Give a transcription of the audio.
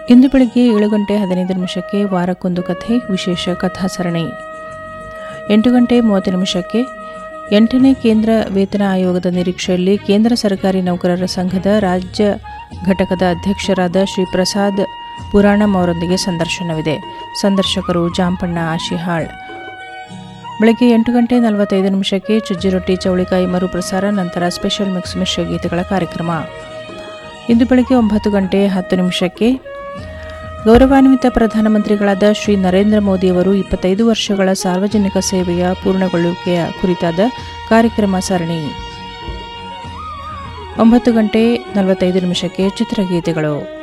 ಇಂದು ಬೆಳಗ್ಗೆ ಏಳು ಗಂಟೆ ಹದಿನೈದು ನಿಮಿಷಕ್ಕೆ ವಾರಕ್ಕೊಂದು ಕಥೆ ವಿಶೇಷ ಕಥಾ ಸರಣಿ ಎಂಟು ಗಂಟೆ ಮೂವತ್ತು ನಿಮಿಷಕ್ಕೆ ಎಂಟನೇ ಕೇಂದ್ರ ವೇತನ ಆಯೋಗದ ನಿರೀಕ್ಷೆಯಲ್ಲಿ ಕೇಂದ್ರ ಸರ್ಕಾರಿ ನೌಕರರ ಸಂಘದ ರಾಜ್ಯ ಘಟಕದ ಅಧ್ಯಕ್ಷರಾದ ಶ್ರೀ ಪ್ರಸಾದ್ ಪುರಾಣಂ ಅವರೊಂದಿಗೆ ಸಂದರ್ಶನವಿದೆ ಸಂದರ್ಶಕರು ಜಾಂಪಣ್ಣ ಆಶಿಹಾಳ್ ಬೆಳಗ್ಗೆ ಎಂಟು ಗಂಟೆ ನಲವತ್ತೈದು ನಿಮಿಷಕ್ಕೆ ಚುಜ್ಜಿ ರೊಟ್ಟಿ ಚೌಳಿಕಾಯಿ ಮರುಪ್ರಸಾರ ನಂತರ ಸ್ಪೆಷಲ್ ಮಿಕ್ಸ್ ಮಿಶ್ರ ಗೀತೆಗಳ ಕಾರ್ಯಕ್ರಮ ಇಂದು ಬೆಳಗ್ಗೆ ಒಂಬತ್ತು ಗಂಟೆ ಹತ್ತು ನಿಮಿಷಕ್ಕೆ ಗೌರವಾನ್ವಿತ ಪ್ರಧಾನಮಂತ್ರಿಗಳಾದ ಶ್ರೀ ನರೇಂದ್ರ ಮೋದಿಯವರು ಇಪ್ಪತ್ತೈದು ವರ್ಷಗಳ ಸಾರ್ವಜನಿಕ ಸೇವೆಯ ಪೂರ್ಣಗೊಳ್ಳುವಿಕೆಯ ಕುರಿತಾದ ಕಾರ್ಯಕ್ರಮ ಸರಣಿ ಒಂಬತ್ತು ಗಂಟೆ ನಲವತ್ತೈದು ನಿಮಿಷಕ್ಕೆ ಚಿತ್ರಗೀತೆಗಳು